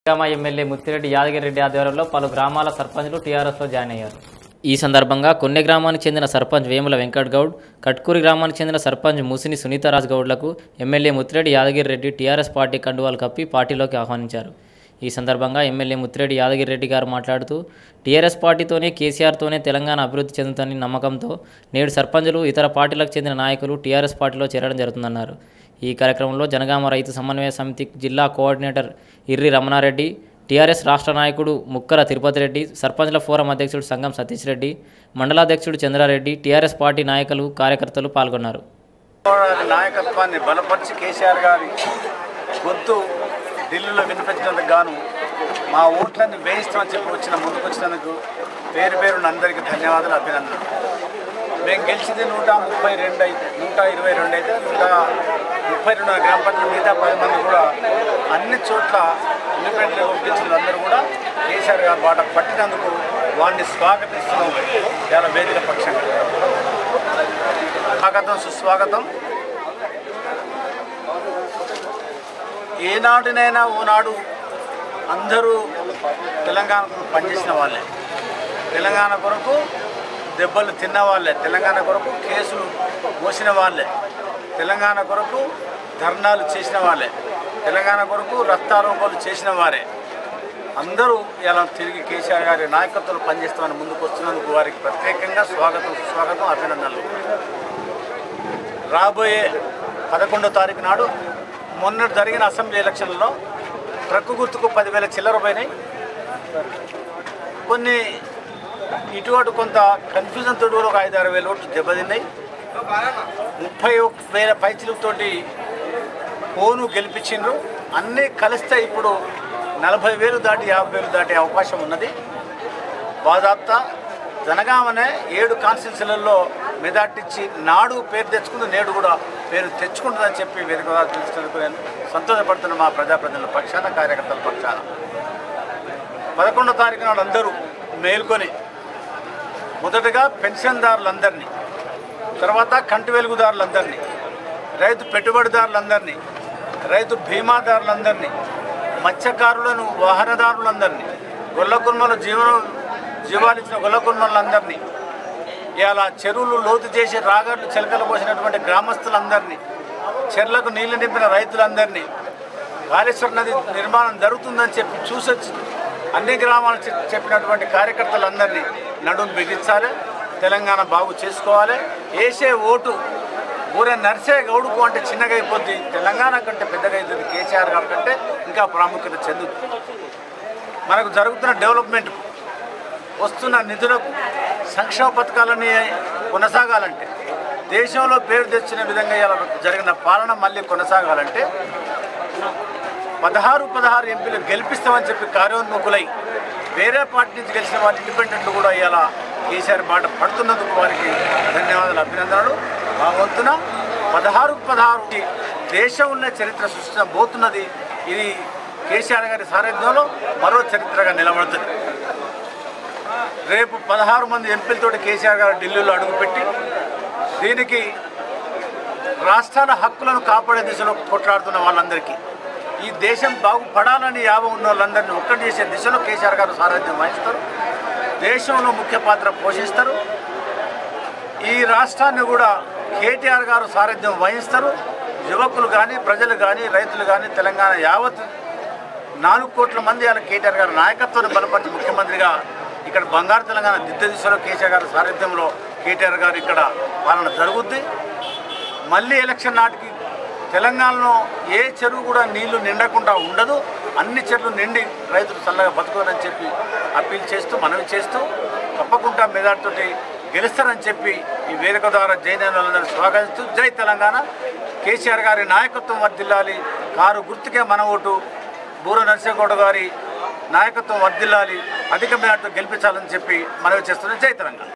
గ్రామ ఎమ్మెల్యే ముత్తిరెడ్డి యాదగిరెడ్డి ఆధ్వర్యంలో పలు గ్రామాల సర్పంచ్లు టీఆర్ఎస్లో జాయిన్ అయ్యారు ఈ సందర్భంగా కొన్ని గ్రామానికి చెందిన సర్పంచ్ వేముల వెంకట్ గౌడ్ కట్కూరి గ్రామానికి చెందిన సర్పంచ్ ముసిని సునీతారాజ్ గౌడ్లకు ఎమ్మెల్యే ముత్తిరెడ్డి యాదగిరిరెడ్డి టీఆర్ఎస్ పార్టీ కండువాలు కప్పి పార్టీలోకి ఆహ్వానించారు ఈ సందర్భంగా ఎమ్మెల్యే ముత్తిరెడ్డి యాదగిరిరెడ్డి గారు మాట్లాడుతూ టీఆర్ఎస్ పార్టీతోనే కేసీఆర్తోనే తెలంగాణ అభివృద్ధి చెందుతుందని నమ్మకంతో నేడు సర్పంచులు ఇతర పార్టీలకు చెందిన నాయకులు టీఆర్ఎస్ పార్టీలో చేరడం జరుగుతుందన్నారు ఈ కార్యక్రమంలో జనగామ రైతు సమన్వయ సమితి జిల్లా కోఆర్డినేటర్ ఇర్రి రమణారెడ్డి టీఆర్ఎస్ రాష్ట్ర నాయకుడు ముక్కర తిరుపతి రెడ్డి సర్పంచ్ల ఫోరం అధ్యక్షుడు సంగం సతీష్ రెడ్డి మండలాధ్యక్షుడు చంద్రారెడ్డి టీఆర్ఎస్ పార్టీ నాయకులు కార్యకర్తలు పాల్గొన్నారు పోరాట నాయకత్వాన్ని బలపరిచి కేసీఆర్ గారి గొంతు ఢిల్లీలో వినిపించినందుకు గాను మా ఓట్లన్నీ వేయిస్తామని చెప్పి వచ్చిన ముందుకు వచ్చినందుకు పేరు పేరున అందరికీ ధన్యవాదాలు అభినందనలు మేము గెలిచింది నూట ముప్పై రెండు అయితే నూట ఇరవై రెండు అయితే నూట ముప్పై రెండు గ్రామ పంచాయతీ మిగతా పది మంది కూడా అన్ని చోట్ల ఇండిపెండెంట్గా పంపించిన అందరూ కూడా కేసీఆర్ గారు బాట పట్టినందుకు వారిని స్వాగతిస్తున్నాం చాలా వేదిక పక్షంగా స్వాగతం సుస్వాగతం ఏనాటినైనా ఓనాడు అందరూ తెలంగాణ కొరకు పనిచేసిన వాళ్ళే తెలంగాణ కొరకు దెబ్బలు తిన్న వాళ్ళే తెలంగాణ కొరకు కేసులు మోసిన వాళ్ళే తెలంగాణ కొరకు ధర్నాలు చేసిన వాళ్ళే తెలంగాణ కొరకు రక్తారోపణలు చేసిన వారే అందరూ ఇలా తిరిగి కేసీఆర్ గారి నాయకత్వంలో పనిచేస్తామని ముందుకు వస్తున్నందుకు వారికి ప్రత్యేకంగా స్వాగతం సుస్వాగతం అభినందనలు రాబోయే పదకొండో తారీఖు నాడు మొన్న జరిగిన అసెంబ్లీ ఎలక్షన్లలో ట్రక్కు గుర్తుకు పదివేల చిల్లర పోయినాయి కొన్ని ఇటు అటు కొంత కన్ఫ్యూజన్ తోటి కూడా ఒక ఐదు ఆరు వేల ఓట్లు దెబ్బతిన్నాయి ముప్పై ఒక్క వేల పైచిలతోటి ఫోను గెలిపించిండ్రు అన్నీ కలిస్తే ఇప్పుడు నలభై వేలు దాటి యాభై వేలు దాటే అవకాశం ఉన్నది బాధాప్తా జనగామనే ఏడు కాన్స్టిట్యూన్సీలలో మెజార్టీచ్చి నాడు పేరు తెచ్చుకుంది నేడు కూడా పేరు తెచ్చుకుంటుందని చెప్పి వేదిక ద్వారా తెలుసుకున్నందుకు నేను సంతోషపడుతున్న మా ప్రజాప్రతినిధుల పక్షాన కార్యకర్తల పక్షాన పదకొండో తారీఖు నాడు అందరూ మేల్కొని మొదటగా పెన్షన్దారులందరినీ తర్వాత కంటి వెలుగుదారులందరినీ రైతు పెట్టుబడిదారులందరినీ రైతు బీమాదారులందరినీ మత్స్యకారులను వాహనదారులందరినీ గొల్లకుర్మలు జీవనం జీవాలిచ్చిన గొల్లకుర్మలందరినీ ఇలా చెరువులు లోతు చేసి రాగర్లు చిలకలు పోసినటువంటి గ్రామస్తులందరినీ చెర్లకు నీళ్లు నింపిన రైతులందరినీ కాళేశ్వర నది నిర్మాణం జరుగుతుందని చెప్పి చూసొచ్చి అన్ని గ్రామాలు చె- చెప్పినటువంటి కార్యకర్తలందరినీ నడుము బిగించాలి తెలంగాణ బాగు చేసుకోవాలి వేసే ఓటు ఊరే నర్సే గౌడుకు అంటే చిన్నగా అయిపోద్ది తెలంగాణ కంటే పెద్దగా అవుతుంది కేసీఆర్ గారి కంటే ఇంకా ప్రాముఖ్యత చెందుతుంది మనకు జరుగుతున్న డెవలప్మెంట్ వస్తున్న నిధులకు సంక్షేమ పథకాలని కొనసాగాలంటే దేశంలో పేరు తెచ్చిన విధంగా ఇలా జరిగిన పాలన మళ్ళీ కొనసాగాలంటే పదహారు పదహారు ఎంపీలు గెలిపిస్తామని చెప్పి కార్యోన్ముఖులై వేరే పార్టీ నుంచి గెలిచిన వాళ్ళు ఇండిపెండెంట్లు కూడా ఇలా కేసీఆర్ మాట పడుతున్నందుకు వారికి ధన్యవాదాలు అభినందనలు మా వంతున పదహారు పదహారు దేశం ఉన్న చరిత్ర సృష్టించబోతున్నది ఇది కేసీఆర్ గారి సారథ్యంలో మరో చరిత్రగా నిలబడుతుంది రేపు పదహారు మంది ఎంపీలతోటి కేసీఆర్ గారు ఢిల్లీలో అడుగుపెట్టి దీనికి రాష్ట్రాల హక్కులను కాపాడే దిశలో కొట్లాడుతున్న వాళ్ళందరికీ ఈ దేశం బాగుపడాలని యాభై ఉన్న వాళ్ళందరినీ ఒక్కటి చేసే దిశలో కేసీఆర్ గారు సారథ్యం వహిస్తారు దేశంలో ముఖ్య పాత్ర పోషిస్తారు ఈ రాష్ట్రాన్ని కూడా కేటీఆర్ గారు సారథ్యం వహిస్తారు యువకులు కానీ ప్రజలు కానీ రైతులు కానీ తెలంగాణ యావత్ నాలుగు కోట్ల మంది అలా కేటీఆర్ గారి నాయకత్వాన్ని బలపరిచి ముఖ్యమంత్రిగా ఇక్కడ బంగారు తెలంగాణ దిద్ద దిశలో కేసీఆర్ గారి సారథ్యంలో కేటీఆర్ గారు ఇక్కడ పాలన జరుగుద్ది మళ్ళీ ఎలక్షన్ నాటికి తెలంగాణలో ఏ చెరువు కూడా నీళ్లు నిండకుండా ఉండదు అన్ని చెరువులు నిండి రైతులు చల్లగా బతుకోరని చెప్పి అప్పీల్ చేస్తూ మనవి చేస్తూ తప్పకుండా మెజార్టీతోటి గెలుస్తారని చెప్పి ఈ వేదిక ద్వారా జైనందరూ స్వాగతిస్తూ జై తెలంగాణ కేసీఆర్ గారి నాయకత్వం వర్దిల్లాలి కారు గుర్తుకే మన ఓటు బూర నరసింహగౌడ గారి నాయకత్వం వర్దిల్లాలి అధిక మెజార్టీతో గెలిపించాలని చెప్పి మనవి చేస్తున్న జై తెలంగాణ